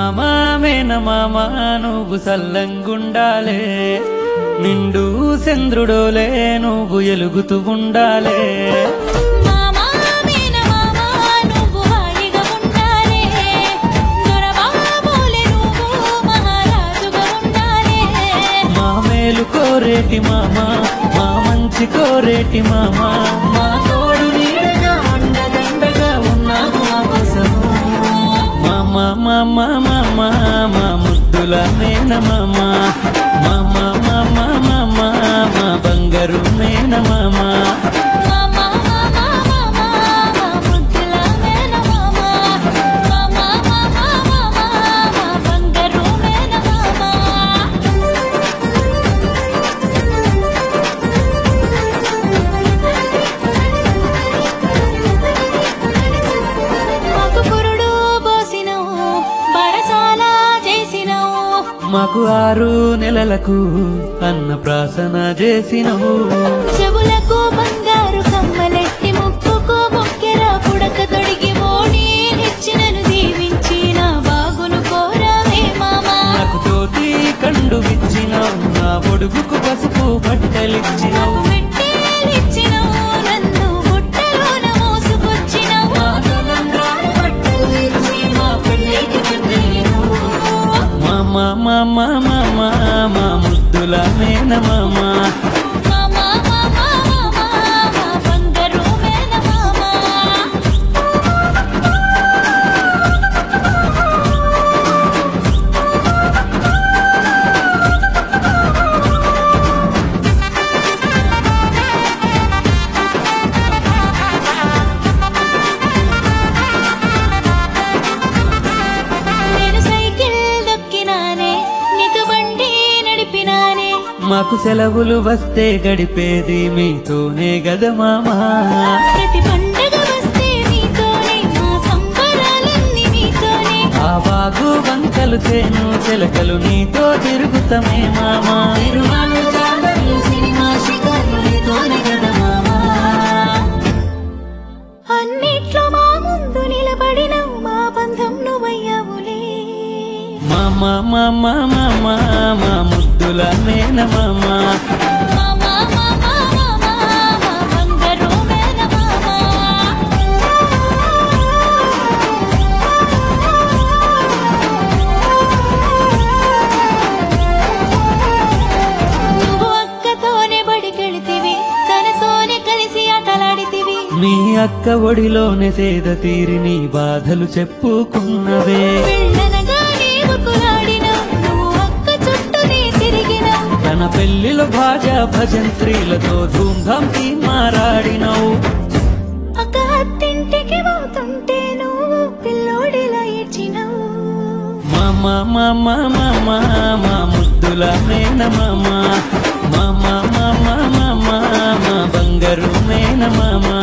మామా మేనమామ నువ్వు సల్లంగుండాలే నిండు చంద్రుడోలే నువ్వు ఎలుగుతూ ఉండాలే మామా మేనమామ నువ్వు హాయిగా ఉండాలే దొరబాబులే నువ్వు మహారాజుగా ఉండాలే మా మేలు కోరేటి మామ మా మంచి కోరేటి మామ మా తోడు నీడగా అండదండగా ఉన్నావు మా కోసము మామ మామ మామ మా ముద్దుల మేన మామ మామ మామ మామ మా బంగారు మేన మామ మామా మామా మామా మా ముద్దుల మేనమామ మామా మామా మామా మా బంగారు మేనమామ మాకు పురుడు పోసినవు బరసాల చేసినవు మాకు ఆరు నెలలకు అన్న ప్రాసన చేసినవు చెవులకు బంగారు కమ్మలెట్టి ముక్కుకు మొక్కెర పుడక తొడిగి మోడి ఇచ్చినను దీవించిన బాగును కోరవే మామా నాకు తోటి కండు విచ్చినావు నా ఒడుగుకు పసుపు బట్టలిచ్చినావు మెట్టేలిచ్చినవు నన్ను బుట్టలోన మోసుకొచ్చినవు మా తలంబ్రాలు బట్టలు ఇచ్చి మా పెళ్ళికి పెద్దయ్యవు. మామ మామ మామ మా ముద్దుల మేన మామ మామా మామా మామా మా బంగారు మేనమామా నేను సైకిల్ దొక్కినానే నీకు బండి నడిపినానే మాకు సెలవులు వస్తే గడిపేది మీతోనే గద మామా ప్రతి పండగ వస్తే నీతోనే మా సంబరాలన్నీ నీతోనే ఆ బాగు వంకలు చేను చిలకలు నీతో తిరుగుతమే మామా తిరుమల చాలలు సినిమా షికార్లు నీతోనే కదా మామా అన్నిట్లో మా ముందు నిలబడినవు మా బంధం నువ్వయ్యావులే మామా మామా మామా మా ముద్దుల మేన మామా మామా మామా మామా మా బంగారు మేనమామా నువ్వు అక్కతోనే బడికెళితివి తనతోనే కలిసి ఆటలాడితివి మీ అక్క ఒడిలోనే సేద తీరి నీ బాధలు చెప్పుకున్నవే వెళ్ళనగా నీవు కులాడినావు నువ్వు అక్క చుట్టూనే తిరిగినావు తన పెళ్లిలో భాజా భజంత్రీలతో ధూమ్ధాం తీ మారాడినవు అక్క అత్తింటికి పోతుంటే నువ్వు పిల్లోడిలా ఏడ్చినావు మామా మామా మామా మా ముద్దుల మేన మామా మామా మామా మామా మా బంగారు మేన మామా